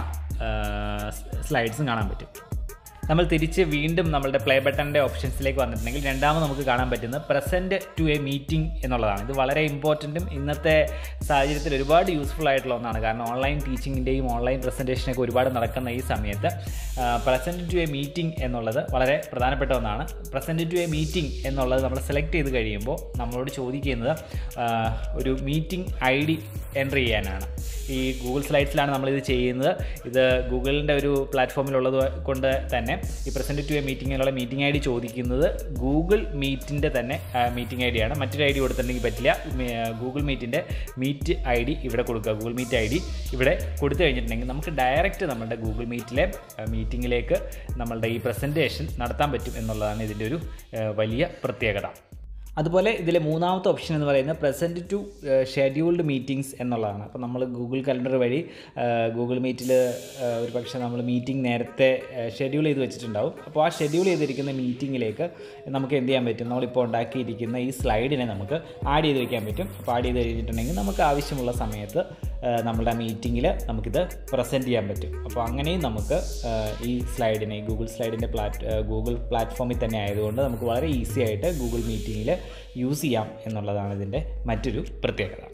Speaker 1: സ്ലൈഡ്സും കാണാൻ പറ്റും നമ്മൾ തിരിച്ച് വീണ്ടും നമ്മളുടെ പ്ലേ ബട്ടണിൻ്റെ ഓപ്ഷൻസിലേക്ക് വന്നിട്ടുണ്ടെങ്കിൽ രണ്ടാമത് നമുക്ക് കാണാൻ പറ്റുന്നത് പ്രസൻറ്റ് ടു എ മീറ്റിംഗ് എന്നുള്ളതാണ് ഇത് വളരെ ഇമ്പോർട്ടൻറ്റും ഇന്നത്തെ സാഹചര്യത്തിൽ ഒരുപാട് യൂസ്ഫുൾ ആയിട്ടുള്ള ഒന്നാണ് കാരണം ഓൺലൈൻ ടീച്ചിങ്ങിൻ്റെയും ഓൺലൈൻ പ്രസൻറ്റേഷനൊക്കെ ഒരുപാട് നടക്കുന്ന ഈ സമയത്ത് പ്രസൻറ്റ് ടു എ മീറ്റിംഗ് എന്നുള്ളത് വളരെ പ്രധാനപ്പെട്ട ഒന്നാണ് പ്രസൻറ്റ് ടു എ മീറ്റിംഗ് എന്നുള്ളത് നമ്മൾ സെലക്ട് ചെയ്ത് കഴിയുമ്പോൾ നമ്മളോട് ചോദിക്കുന്നത് ആ, ഒരു മീറ്റിംഗ് ഐ ഡി എൻ്റർ ചെയ്യാനാണ് ഈ ഗൂഗിൾ സ്ലൈഡ്സിലാണ് നമ്മളിത് ചെയ്യുന്നത് ഇത് ഗൂഗിളിൻ്റെ ഒരു പ്ലാറ്റ്ഫോമിലുള്ളത് കൊണ്ട് തന്നെ ഈ പ്രസൻറ്റ് ടു എ മീറ്റിങ്ങിനുള്ള മീറ്റിംഗ് ഐ ഡി ചോദിക്കുന്നത് ഗൂഗിൾ മീറ്റിൻ്റെ തന്നെ മീറ്റിംഗ് ഐ ഡി ആണ് മറ്റൊരു ഐ ഡി കൊടുത്തിട്ടുണ്ടെങ്കിൽ പറ്റില്ല ഗൂഗിൾ മീറ്റിൻ്റെ മീറ്റ് ഐ ഡി ഇവിടെ കൊടുക്കുക ഗൂഗിൾ മീറ്റ് ഐ ഡി ഇവിടെ കൊടുത്തു കഴിഞ്ഞിട്ടുണ്ടെങ്കിൽ നമുക്ക് ഡയറക്റ്റ് നമ്മുടെ ഗൂഗിൾ മീറ്റിലെ മീറ്റിങ്ങിലേക്ക് നമ്മളുടെ ഈ പ്രസൻറ്റേഷൻ നടത്താൻ പറ്റും എന്നുള്ളതാണ് ഇതിൻ്റെ ഒരു ആ, വലിയ പ്രത്യേകത അതുപോലെ ഇതിലെ മൂന്നാമത്തെ ഓപ്ഷൻ എന്ന് പറയുന്നത് പ്രസൻറ്റ് ടു ഷെഡ്യൂൾഡ് മീറ്റിംഗ്സ് എന്നുള്ളതാണ് അപ്പോൾ നമ്മൾ ഗൂഗിൾ കലണ്ടർ വഴി ഗൂഗിൾ മീറ്റിൽ ഒരു പക്ഷേ നമ്മൾ മീറ്റിംഗ് നേരത്തെ ഷെഡ്യൂൾ ചെയ്ത് വെച്ചിട്ടുണ്ടാവും അപ്പോൾ ആ ഷെഡ്യൂൾ ചെയ്തിരിക്കുന്ന മീറ്റിങ്ങിലേക്ക് നമുക്ക് എന്ത് ചെയ്യാൻ പറ്റും നമ്മളിപ്പോൾ ഉണ്ടാക്കിയിരിക്കുന്ന ഈ സ്ലൈഡിനെ നമുക്ക് ആഡ് ചെയ്ത് വെക്കാൻ പറ്റും അപ്പോൾ ആഡ് ചെയ്ത് കഴിഞ്ഞിട്ടുണ്ടെങ്കിൽ നമുക്ക് ആവശ്യമുള്ള സമയത്ത് ആ, നമ്മുടെ മീറ്റിങ്ങിൽ നമുക്കിത് പ്രസൻറ്റ് ചെയ്യാൻ പറ്റും അപ്പോൾ അങ്ങനെയും നമുക്ക് ആ, ഈ സ്ലൈഡിനെ ഈ ഗൂഗിൾ സ്ലൈഡിൻ്റെ പ്ലാറ്റ് ഗൂഗിൾ പ്ലാറ്റ്ഫോമിൽ തന്നെ ആയതുകൊണ്ട് നമുക്ക് വളരെ ഈസി ആയിട്ട് ഗൂഗിൾ മീറ്റിങ്ങിൽ യൂസ് ചെയ്യാം എന്നുള്ളതാണ് ഇതിൻ്റെ മറ്റൊരു പ്രത്യേകത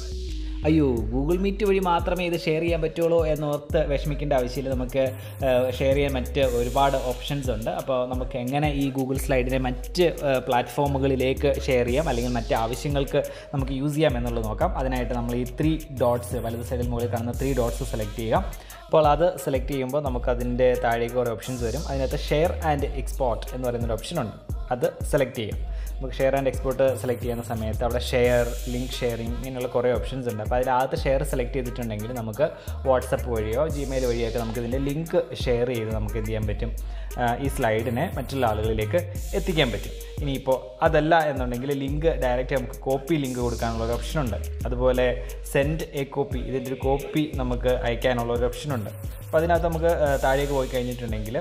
Speaker 1: അയ്യോ ഗൂഗിൾ മീറ്റ് വഴി മാത്രമേ ഇത് ഷെയർ ചെയ്യാൻ പറ്റുള്ളൂ എന്നോർത്ത് വിഷമിക്കേണ്ട ആവശ്യമില്ല നമുക്ക് ഷെയർ ചെയ്യാൻ മറ്റ് ഒരുപാട് ഓപ്ഷൻസ് ഉണ്ട് അപ്പോൾ നമുക്ക് എങ്ങനെ ഈ ഗൂഗിൾ സ്ലൈഡിനെ മറ്റ് പ്ലാറ്റ്ഫോമുകളിലേക്ക് ഷെയർ ചെയ്യാം അല്ലെങ്കിൽ മറ്റ് ആവശ്യങ്ങൾക്ക് നമുക്ക് യൂസ് ചെയ്യാം എന്നുള്ളത് നോക്കാം അതിനായിട്ട് നമ്മൾ ഈ ത്രീ ഡോട്ട്സ് വലത് സൈഡിൽ മുകളിൽ കാണുന്ന ത്രീ ഡോട്ട്സ് സെലക്ട് ചെയ്യുക അപ്പോൾ അത് സെലക്ട് ചെയ്യുമ്പോൾ നമുക്കതിൻ്റെ താഴേക്ക് കുറേ ഓപ്ഷൻസ് വരും അതിനകത്ത് ഷെയർ ആൻഡ് എക്സ്പോർട്ട് എന്ന് പറയുന്നൊരു ഓപ്ഷൻ ഉണ്ട് അത് സെലക്ട് ചെയ്യാം നമുക്ക് ഷെയർ ആൻഡ് എക്സ്പോർട്ട് സെലക്ട് ചെയ്യുന്ന സമയത്ത് അവിടെ ഷെയർ ലിങ്ക് ഷെയറിങ് ഇങ്ങനെയുള്ള കുറേ ഓപ്ഷൻസ് ഉണ്ട് അപ്പോൾ അതിനകത്ത് ഷെയർ സെലക്ട് ചെയ്തിട്ടുണ്ടെങ്കിൽ നമുക്ക് വാട്സപ്പ് വഴിയോ ജിമെയിൽ വഴിയൊക്കെ നമുക്ക് ഇതിൻ്റെ ലിങ്ക് ഷെയർ ചെയ്ത് നമുക്ക് എന്ത് ചെയ്യാൻ പറ്റും ആ, ഈ സ്ലൈഡിനെ മറ്റുള്ള ആളുകളിലേക്ക് എത്തിക്കാൻ പറ്റും ഇനിയിപ്പോൾ അതല്ല എന്നുണ്ടെങ്കിൽ ലിങ്ക് ഡയറക്റ്റ് നമുക്ക് കോപ്പി ലിങ്ക് കൊടുക്കാനുള്ള ഒരു ഓപ്ഷൻ ഉണ്ട് അതുപോലെ സെൻഡ് എ കോപ്പി ഇതിൻ്റെ ഒരു കോപ്പി നമുക്ക് അയക്കാനുള്ള ഒരു ഓപ്ഷൻ ഉണ്ട് അപ്പോൾ അതിനകത്ത് നമുക്ക് ആ, താഴേക്ക് പോയി കഴിഞ്ഞിട്ടുണ്ടെങ്കിൽ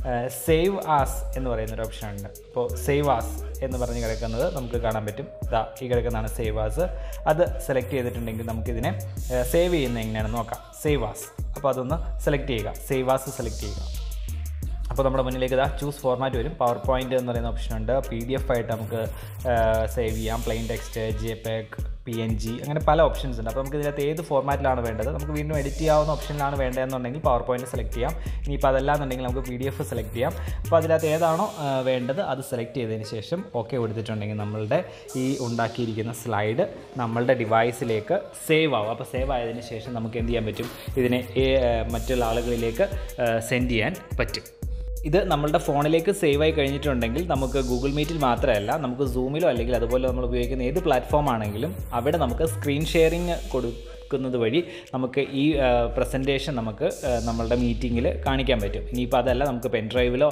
Speaker 1: സേവ് ആസ് എന്ന് പറയുന്ന ഒരു ഓപ്ഷൻ ഉണ്ട് അപ്പോൾ സേവ് ആസ് എന്ന് പറഞ്ഞ് കിടക്കുന്നത് നമുക്ക് കാണാൻ പറ്റും ഇതാ ഈ കിടക്കുന്നതാണ് സേവ് ആസ് അത് സെലക്ട് ചെയ്തിട്ടുണ്ടെങ്കിൽ നമുക്കിതിനെ സേവ് ചെയ്യുന്നത് എങ്ങനെയാണെന്ന് നോക്കാം സേവ് ആസ് അപ്പോൾ അതൊന്ന് സെലക്ട് ചെയ്യുക സേവ് ആസ് സെലക്ട് ചെയ്യുക അപ്പോൾ നമ്മുടെ മുന്നിലേക്ക് ഇതാ ചൂസ് ഫോർമാറ്റ് വരും പവർ പോയിന്റ് എന്ന് പറയുന്ന ഓപ്ഷൻ ഉണ്ട് പി ഡി എഫ് ആയിട്ട് നമുക്ക് സേവ് ചെയ്യാം plain text JPEG P N G അങ്ങനെ പല ഓപ്ഷൻസ് ഉണ്ട് അപ്പോൾ നമുക്ക് ഇതിനകത്ത് ഏത് ഫോർമാറ്റിലാണ് വേണ്ടത് നമുക്ക് വീണ്ടും എഡിറ്റ് ചെയ്യാവുന്ന ഓപ്ഷനിലാണ് വേണ്ടതെന്നുണ്ടെങ്കിൽ പവർ പോയിന്റ് സെലക്ട് ചെയ്യാം ഇനിയിപ്പോൾ അതല്ലാന്നുണ്ടെങ്കിൽ നമുക്ക് പി ഡി എഫ് സെലക്ട് ചെയ്യാം അപ്പോൾ അതിനകത്ത് ഏതാണോ ആ, വേണ്ടത് അത് സെലക്ട് ചെയ്തതിന് ശേഷം ഓക്കെ കൊടുത്തിട്ടുണ്ടെങ്കിൽ നമ്മളുടെ ഈ ഉണ്ടാക്കിയിരിക്കുന്ന സ്ലൈഡ് നമ്മളുടെ ഡിവൈസിലേക്ക് സേവ് ആവും അപ്പോൾ സേവ് ആയതിനു ശേഷം നമുക്ക് എന്ത് ചെയ്യാൻ പറ്റും ഇതിനെ ഏ- മറ്റുള്ള ആളുകളിലേക്ക് സെൻഡ് ചെയ്യാൻ പറ്റും ഇത് നമ്മളുടെ ഫോണിലേക്ക് സേവ് ആയി കഴിഞ്ഞിട്ടുണ്ടെങ്കിൽ നമുക്ക് ഗൂഗിൾ മീറ്റിൽ മാത്രമല്ല നമുക്ക് സൂമിലോ അല്ലെങ്കിൽ അതുപോലെ നമ്മൾ ഉപയോഗിക്കുന്ന ഏത് പ്ലാറ്റ്ഫോം ആണെങ്കിലും അവിടെ നമുക്ക് സ്ക്രീൻ ഷെയറിങ് കൊടുക്കുന്നത് വഴി നമുക്ക് ഈ പ്രസൻറ്റേഷൻ നമുക്ക് ആ, നമ്മളുടെ മീറ്റിങ്ങിൽ കാണിക്കാൻ പറ്റും ഇനിയിപ്പോൾ അതല്ല നമുക്ക് പെൻ ഡ്രൈവിലോ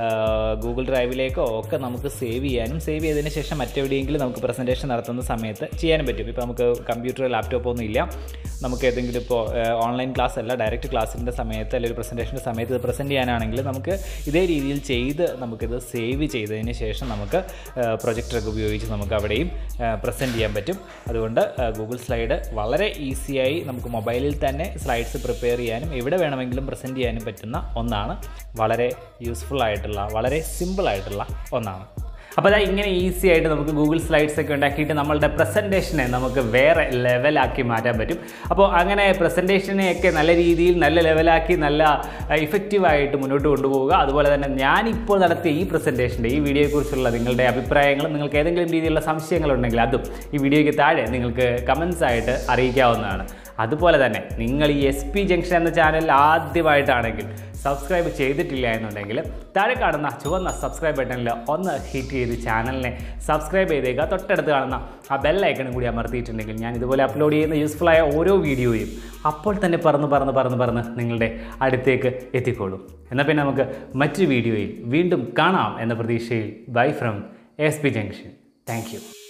Speaker 1: ഗൂഗിൾ ഡ്രൈവിലേക്കോ ഒക്കെ നമുക്ക് സേവ് ചെയ്യാനും സേവ് ചെയ്തതിന് ശേഷം മറ്റെവിടെയെങ്കിലും നമുക്ക് പ്രസൻറ്റേഷൻ നടത്തുന്ന സമയത്ത് ചെയ്യാനും പറ്റും ഇപ്പോൾ നമുക്ക് കമ്പ്യൂട്ടർ ലാപ്ടോപ്പ് ഒന്നും ഇല്ല നമുക്ക് ഏതെങ്കിലും ഇപ്പോൾ ഓൺലൈൻ ക്ലാസ് അല്ല ഡയറക്റ്റ് ക്ലാസ്സിൻ്റെ സമയത്ത് അല്ലെങ്കിൽ ഒരു പ്രസൻറ്റേഷൻ്റെ സമയത്ത് ഇത് പ്രസൻറ്റ് ചെയ്യാനാണെങ്കിൽ നമുക്ക് ഇതേ രീതിയിൽ ചെയ്ത് നമുക്കിത് സേവ് ചെയ്തതിന് ശേഷം നമുക്ക് പ്രൊജക്ടറൊക്കെ ഉപയോഗിച്ച് നമുക്ക് അവിടെയും പ്രസൻറ്റ് ചെയ്യാൻ പറ്റും അതുകൊണ്ട് ഗൂഗിൾ സ്ലൈഡ് വളരെ ഈസിയായി നമുക്ക് മൊബൈലിൽ തന്നെ സ്ലൈഡ്സ് പ്രിപ്പയർ ചെയ്യാനും എവിടെ വേണമെങ്കിലും പ്രസൻറ്റ് ചെയ്യാനും പറ്റുന്ന ഒന്നാണ് വളരെ യൂസ്ഫുൾ ആയിട്ടുള്ള വളരെ സിമ്പിൾ ആയിട്ടുള്ള ഒന്നാണ് അപ്പോൾ അതാ ഇങ്ങനെ ഈസി ആയിട്ട് നമുക്ക് ഗൂഗിൾ സ്ലൈഡ്സ് ഒക്കെ ഉണ്ടാക്കിയിട്ട് നമ്മളുടെ പ്രസൻറ്റേഷനെ നമുക്ക് വേറെ ലെവലാക്കി മാറ്റാൻ പറ്റും അപ്പോൾ അങ്ങനെ പ്രസൻറ്റേഷനെയൊക്കെ നല്ല രീതിയിൽ നല്ല ലെവലാക്കി നല്ല ഇഫക്റ്റീവായിട്ട് മുന്നോട്ട് കൊണ്ടുപോവുക അതുപോലെ തന്നെ ഞാനിപ്പോൾ നടത്തിയ ഈ പ്രസൻറ്റേഷൻ്റെ ഈ വീഡിയോയെക്കുറിച്ചുള്ള നിങ്ങളുടെ അഭിപ്രായങ്ങളും നിങ്ങൾക്ക് ഏതെങ്കിലും രീതിയിലുള്ള സംശയങ്ങളുണ്ടെങ്കിൽ അതും ഈ വീഡിയോയ്ക്ക് താഴെ നിങ്ങൾക്ക് കമൻസ് ആയിട്ട് അറിയിക്കാവുന്നതാണ് അതുപോലെ തന്നെ നിങ്ങൾ ഈ എസ് പി ജംഗ്ഷൻ എന്ന ചാനൽ ആദ്യമായിട്ടാണെങ്കിൽ സബ്സ്ക്രൈബ് ചെയ്തിട്ടില്ല എന്നുണ്ടെങ്കിൽ താഴെ കാണുന്ന ചുവന്ന സബ്സ്ക്രൈബ് ബട്ടണിൽ ഒന്ന് ഹിറ്റ് ചെയ്ത് ചാനലിനെ സബ്സ്ക്രൈബ് ചെയ്തേക്കുക തൊട്ടടുത്ത് കാണുന്ന ആ ബെല്ലൈക്കണും കൂടി അമർത്തിയിട്ടുണ്ടെങ്കിൽ ഞാൻ ഇതുപോലെ അപ്ലോഡ് ചെയ്യുന്ന യൂസ്ഫുൾ ആയ ഓരോ വീഡിയോയും അപ്പോൾ തന്നെ പറന്ന് പറന്ന് പറന്ന് പറന്ന് നിങ്ങളുടെ അടുത്തേക്ക് എത്തിക്കോളും എന്നാൽ പിന്നെ നമുക്ക് മറ്റൊരു വീഡിയോയിൽ വീണ്ടും കാണാം എന്ന പ്രതീക്ഷയിൽ bye from S P junction thank U